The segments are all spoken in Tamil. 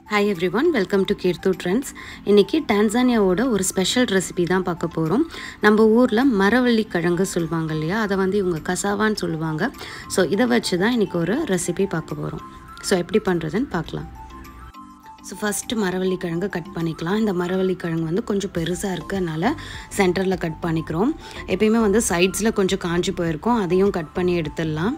hi everyone welcome to Keerthu trends இன்றைக்கி டான்சானியாவோட ஒரு ஸ்பெஷல் ரெசிபி தான் பார்க்க போகிறோம் நம்ம ஊரில் மரவள்ளி கிழங்கு சொல்லுவாங்க இல்லையா அதை வந்து இவங்க கசாவான்னு சொல்லுவாங்க ஸோ இதை வச்சு தான் இன்றைக்கி ஒரு ரெசிபி பார்க்க போகிறோம் ஸோ எப்படி பண்ணுறதுன்னு பார்க்கலாம் ஸோ ஃபஸ்ட்டு மரவள்ளி கிழங்கு கட் பண்ணிக்கலாம் இந்த மரவள்ளி கிழங்கு வந்து கொஞ்சம் பெருசாக இருக்கறனால சென்டரில் கட் பண்ணிக்கிறோம் எப்பயுமே வந்து சைட்ஸில் கொஞ்சம் காஞ்சி போயிருக்கோம் அதையும் கட் பண்ணி எடுத்துடலாம்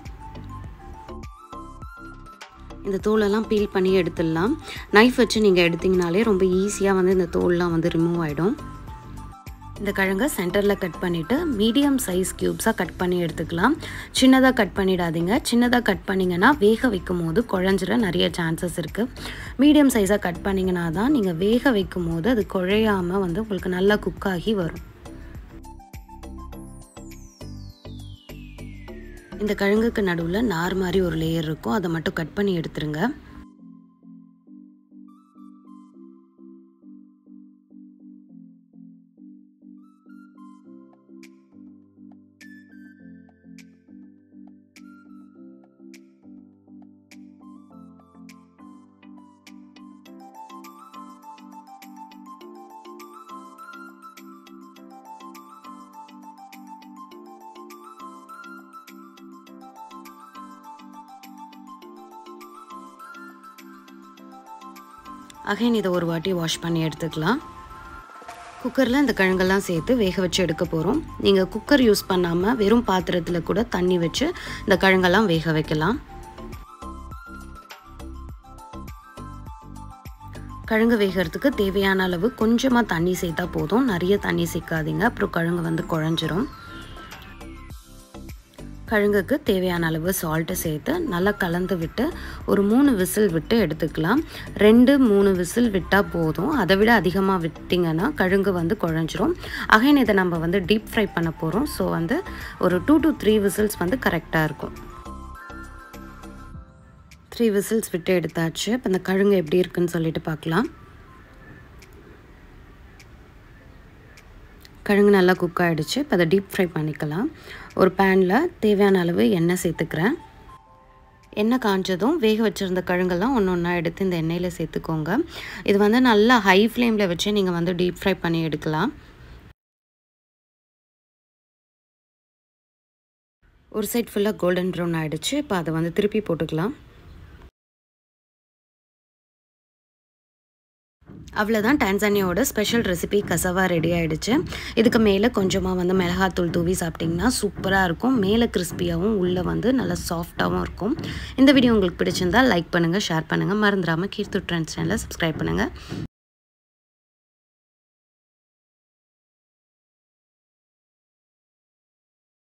இந்த தோலெல்லாம் பீல் பண்ணி எடுத்துடலாம் நைஃப் வச்சு நீங்கள் எடுத்திங்கனாலே ரொம்ப ஈஸியாக வந்து இந்த தோல்லாம் வந்து ரிமூவ் ஆகிடும் இந்த கிழங்கை சென்டரில் கட் பண்ணிவிட்டு மீடியம் சைஸ் க்யூப்ஸாக கட் பண்ணி எடுத்துக்கலாம் சின்னதாக கட் பண்ணிடாதீங்க சின்னதாக கட் பண்ணிங்கன்னா வேக வைக்கும் போது குழஞ்சிட நிறைய சான்சஸ் இருக்குது மீடியம் சைஸாக கட் பண்ணிங்கன்னா தான் நீங்கள் வேக வைக்கும் போது அது குழையாமல் வந்து உங்களுக்கு நல்லா குக் ஆகி வரும் இந்த கிழங்குக்கு நடுவில் நார் மாதிரி ஒரு லேயர் இருக்கும் அதை மட்டும் கட் பண்ணி எடுத்துருங்க அகைன் இதை ஒரு வாட்டி வாஷ் பண்ணி எடுத்துக்கலாம் குக்கரில் இந்த கிழங்கெல்லாம் சேர்த்து வேக வச்சு எடுக்க போகிறோம் நீங்கள் குக்கர் யூஸ் பண்ணாமல் வெறும் பாத்திரத்தில் கூட தண்ணி வச்சு இந்த கிழங்கெல்லாம் வேக வைக்கலாம் கிழங்கு வேகிறதுக்கு தேவையான அளவு கொஞ்சமாக தண்ணி சேர்த்தா போதும் நிறைய தண்ணி சேர்க்காதீங்க அப்புறம் கிழங்கு வந்து குழஞ்சிரும் கிழங்குக்கு தேவையான அளவு சால்ட்டு சேர்த்து நல்லா கலந்து விட்டு ஒரு மூணு விசில் விட்டு எடுத்துக்கலாம் ரெண்டு மூணு விசில் விட்டால் போதும் அதை விட அதிகமாக விட்டிங்கன்னா கிழங்கு வந்து குழஞ்சிரும் அகைன் இதை நம்ம வந்து டீப் ஃப்ரை பண்ண போகிறோம் ஸோ வந்து ஒரு டூ டு த்ரீ விசில்ஸ் வந்து கரெக்டாக இருக்கும் த்ரீ விசில்ஸ் விட்டு எடுத்தாச்சு இப்போ இந்த கிழங்கு எப்படி இருக்குன்னு சொல்லிட்டு பார்க்கலாம் கிழங்கு நல்லா குக் ஆகிடுச்சு இப்போ அதை டீப் ஃப்ரை பண்ணிக்கலாம் ஒரு பேனில் தேவையான அளவு எண்ணெய் சேர்த்துக்கிறேன் எண்ணெய் காஞ்சதும் வேக வச்சுருந்த கிழங்கெல்லாம் ஒன்று ஒன்றா எடுத்து இந்த எண்ணெயில் சேர்த்துக்கோங்க இது வந்து நல்லா ஹை ஃப்ளேமில் வச்சு நீங்கள் வந்து டீப் ஃப்ரை பண்ணி எடுக்கலாம் ஒரு சைட் ஃபுல்லாக கோல்டன் ப்ரௌன் ஆகிடுச்சு இப்போ அதை வந்து திருப்பி போட்டுக்கலாம் அவ்வளோதான் டான்சானியாவோட ஸ்பெஷல் ரெசிபி கசவா ரெடி ஆகிடுச்சு இதுக்கு மேலே கொஞ்சமாக வந்து மிளகாத்தூள் தூவி சாப்பிட்டிங்கன்னா சூப்பராக இருக்கும் மேலே கிறிஸ்பியாகவும் உள்ளே வந்து நல்லா சாஃப்டாகவும் இருக்கும் இந்த வீடியோ உங்களுக்கு பிடிச்சிருந்தால் லைக் பண்ணுங்கள் ஷேர் பண்ணுங்கள் மறந்துடாமல் கீர்த்து ட்ரெண்ட்ஸ் சேனலை சப்ஸ்கிரைப் பண்ணுங்கள்